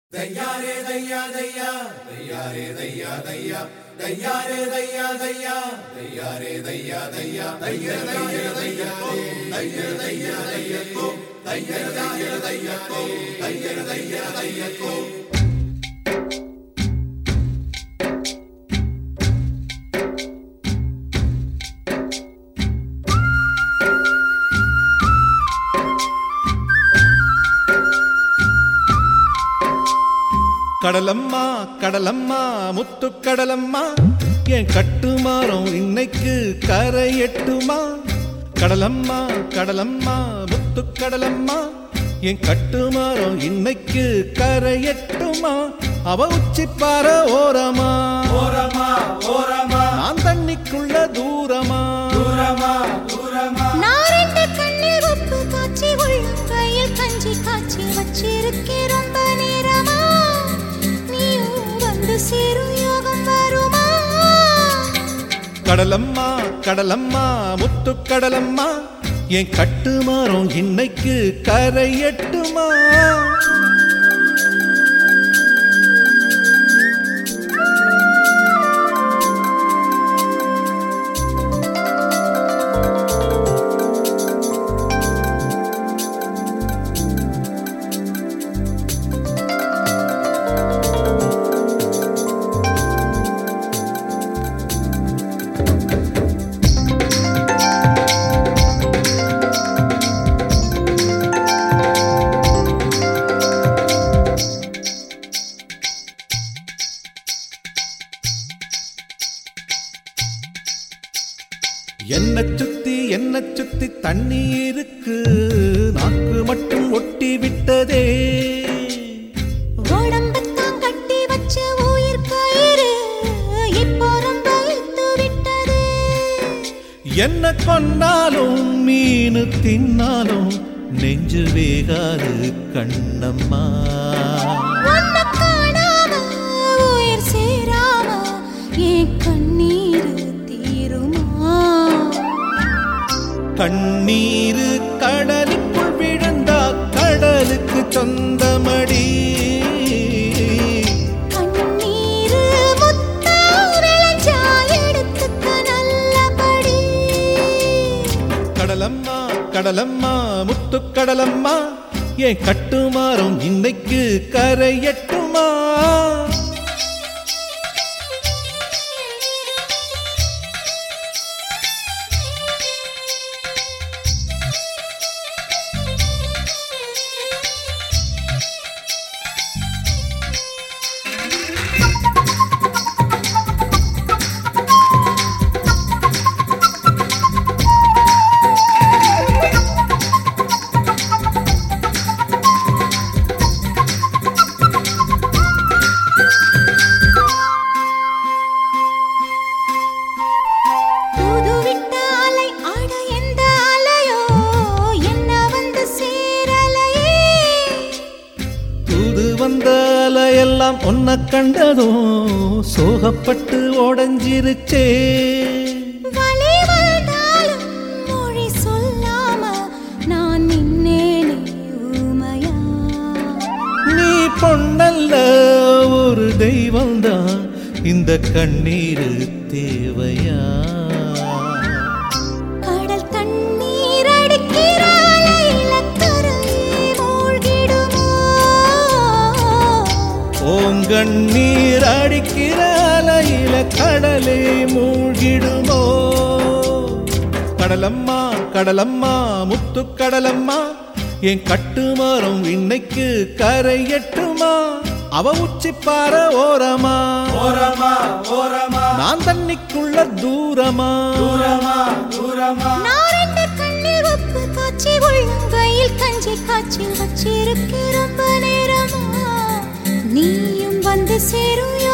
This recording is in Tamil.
தையாரே தையா தையா தையாரே தையா தையா தையாரே தையா தையா தையாரே தையா தையா தைய தைய தையா தைய தைய தைய கோ தைய தைய தைய கோ தைய தைய தைய கோ கடலம்மா கடலம்மா முத்து கடலம்மா என் கட்டுமாறம் இன்னைக்கு கரை எட்டுமா கடலம்மா கடலம்மா முத்து கடலம்மா என் கட்டுமாறம் இன்னைக்கு கரை எட்டுமா அவ உச்சி பாற ஓரமா ஓரமா ஓரமா நான் தண்ணிக்குள்ள தூரமா தூரமா தூரமா நாரெண்டு கண்ணில் உப்பு காய்ச்சி உள்ளங்கையில் கஞ்சி காய்ச்சி வச்சிருக்கேன் ரொம்ப நேரமா நீயும் வந்து சேரும் யோகம் வருமா கடலம்மா கடலம்மா முத்து கடலம்மா என் கட்டுமாறம் இன்னைக்கு கரை எட்டுமா என்ன சுத்தி என்ன சுத்தி தண்ணி இருக்கு நாக்கு மட்டும் ஒட்டி விட்டதே உடம்பத்தான் கட்டி வச்ச உயிர் கயிறு இப்போ ரொம்ப இழுத்து விட்டது என்ன கொன்னாலும் மீனு தின்னாலும் நெஞ்சு வேகாது கண்ணம்மா உன்னை காணாம உயிர் சேராம என் கண்ணீர் தீருமா கண்ணீரு கடலுக்குள் விழுந்தா கடலுக்கு சொந்தமடி கண்ணீரு முத்தா விளைஞ்சா எடுத்துக்க நல்லபடி கடலம்மா கடலம்மா முத்து கடலம்மா என் கட்டுமாறும் இன்னைக்கு கரையட்டுமா தூது விட்ட அலை ஆட எந்த அலையோ என்ன வந்து சேரலையே தூது வந்த அலையெல்லாம் ஒன்ன கண்டதும் சோகப்பட்டு உடஞ்சிருச்சே வலி வந்தாலும் மொழி சொல்லாம நான் நின்னேனே ஊமையா நீ பொண்ணல்ல ஒரு தெய்வம்தான் இந்த கண்ணீர் தேவையா கடல் தண்ணீர் அடிக்கிற அலையில கரையே மூழ்கிடுமோ ஓங்கண்ணீர் அடிக்கிற அலையில கடலே மூழ்கிடுமோ கடலம்மா கடலம்மா முத்து கடலம்மா என் கட்டுமரம் இன்னைக்கு கரையட்டுமா அவ உச்சி பாற ஓரமா ஓரமா ஓரமா நான் தண்ணிக்குள்ள தூரமா தூரமா தூரமா நாரெண்டு கண்ணில் உப்பு காய்ச்சி உள்ளங்கையில் கஞ்சி காய்ச்சி வச்சிருக்க ரொம்ப நேரமா நீயும் வந்து சேரும்